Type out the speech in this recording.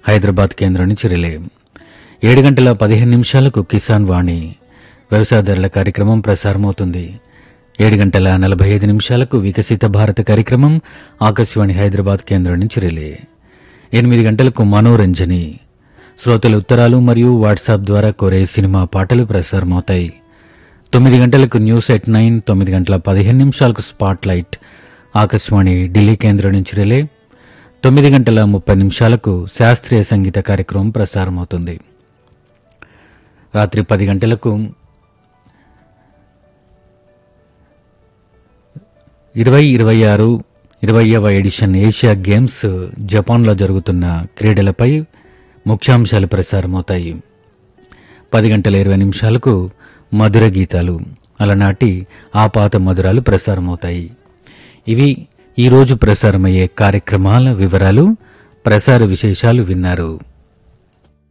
హైదరాబాద్ కేంద్రం నుంచి రిలే ఏడు గంటల పదిహేను నిమిషాలకు కిసాన్ వాణి వ్యవసాయదారుల కార్యక్రమం ప్రసారమవుతుంది ఏడు గంటల నలభై ఐదు నిమిషాలకు వికసిత భారత కార్యక్రమం ఆకాశవాణి హైదరాబాద్ కేంద్రం నుంచి రిలే ఎనిమిది గంటలకు మనోరంజని శ్రోతల ఉత్తరాలు మరియు వాట్సాప్ ద్వారా కోరే సినిమా పాటలు ప్రసారమవుతాయి తొమ్మిది గంటలకు న్యూస్ ఎట్ నైన్ తొమ్మిది గంటల పదిహేను నిమిషాలకు స్పాట్ లైట్ ఆకాశవాణి ఢిల్లీ కేంద్రం నుంచి రిలే తొమ్మిది గంటల ముప్పై నిమిషాలకు శాస్త్రీయ సంగీత కార్యక్రమం ప్రసారమవుతుంది రాత్రి పది గంటలకు ఇరవై ఇరవై ఆరు ఇరవైవ ఎడిషన్ ఏషియా గేమ్స్ జపాన్లో జరుగుతున్న క్రీడలపై ముఖ్యాంశాలు ప్రసారమవుతాయి పది గంటల ఇరవై నిమిషాలకు మధుర గీతాలు అలనాటి ఆ పాత మధురాలు ప్రసారమవుతాయి ఇవి ఈరోజు ప్రసారమయ్యే కార్యక్రమాల వివరాలు ప్రసార విశేషాలు విన్నారు